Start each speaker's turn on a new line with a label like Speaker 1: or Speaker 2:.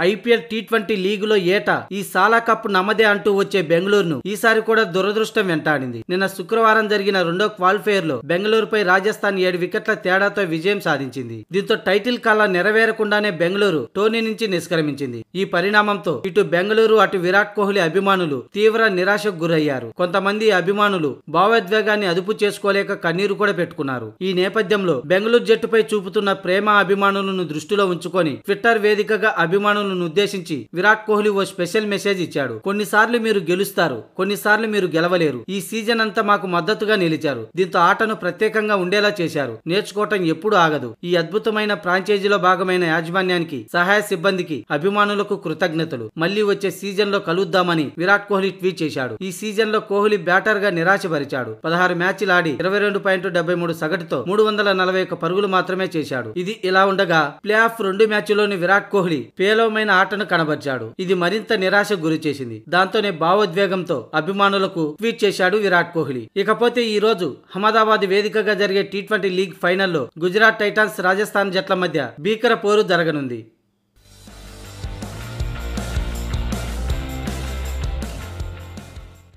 Speaker 1: IPL T twenty లీగులో ఏట ఈ సాలా కప్ నమ్మదే అంటూ వచ్చే బెంగళూరును ఈసారి కూడా దురదృష్టం వెంటాడింది నిన్న శుక్రవారం జరిగిన రెండో క్వాలిఫైయర్ లో బెంగళూరుపై రాజస్థాన్ ఏడు వికెట్ల తేడాతో విజయం సాధించింది దీంతో టైటిల్ కళ నెరవేరకుండానే బెంగళూరు టోర్నీ నుంచి నిష్క్రమించింది ఈ పరిణామంతో ఇటు బెంగళూరు అటు విరాట్ కోహ్లీ అభిమానులు తీవ్ర నిరాశకు గురయ్యారు కొంతమంది అభిమానులు భావోద్వేగాన్ని అదుపు చేసుకోలేక కన్నీరు కూడా పెట్టుకున్నారు ఈ నేపథ్యంలో బెంగళూరు జట్టుపై చూపుతున్న ప్రేమ అభిమానులను దృష్టిలో ఉంచుకొని ట్విట్టర్ వేదికగా అభిమానులను ఉద్దేశించి విరాట్ కోహ్లీ ఓ స్పెషల్ మెసేజ్ ఇచ్చాడు కొన్నిసార్లు మీరు గెలుస్తారు కొన్నిసార్లు మీరు గెలవలేరు ఈ సీజన్ అంతా మాకు మద్దతుగా నిలిచారు దీంతో ఆటను ప్రత్యేకంగా ఉండేలా చేశారు నేర్చుకోవటం ఎప్పుడు ఆగదు ఈ అద్భుతమైన ఫ్రాంచైజీలో భాగమైన యాజమాన్యానికి సహాయ సిబ్బందికి అభిమానులకు కృతజ్ఞతలు మళ్లీ వచ్చే సీజన్ లో కలుద్దామని విరాట్ కోహ్లీ ట్వీట్ చేశాడు ఈ సీజన్ లో కోహ్లీ బ్యాటర్ గా నిరాశపరిచాడు పదహారు మ్యాచ్లు ఆడి ఇరవై రెండు పాయింట్ డెబ్బై మూడు సగటుతో మూడు వందల నలభై ఒక్క పరుగులు మాత్రమే చేశాడు ఇది ఇలా ఉండగా ప్లే ఆఫ్ రెండు మ్యాచ్లోని విరాట్ కోహ్లీ పేలవమైన ఆటను కనబర్చాడు ఇది మరింత నిరాశకు గురి చేసింది దాంతోనే భావోద్వేగంతో అభిమానులకు ట్వీట్ చేశాడు విరాట్ కోహ్లీ ఇకపోతే ఈ రోజు అహ్మదాబాద్ వేదికగా జరిగే టీ ట్వంటీ లీగ్ ఫైనల్లో గుజరాత్ టైటాన్స్ రాజస్థాన్ జట్ల మధ్య భీకర పోరు జరగనుంది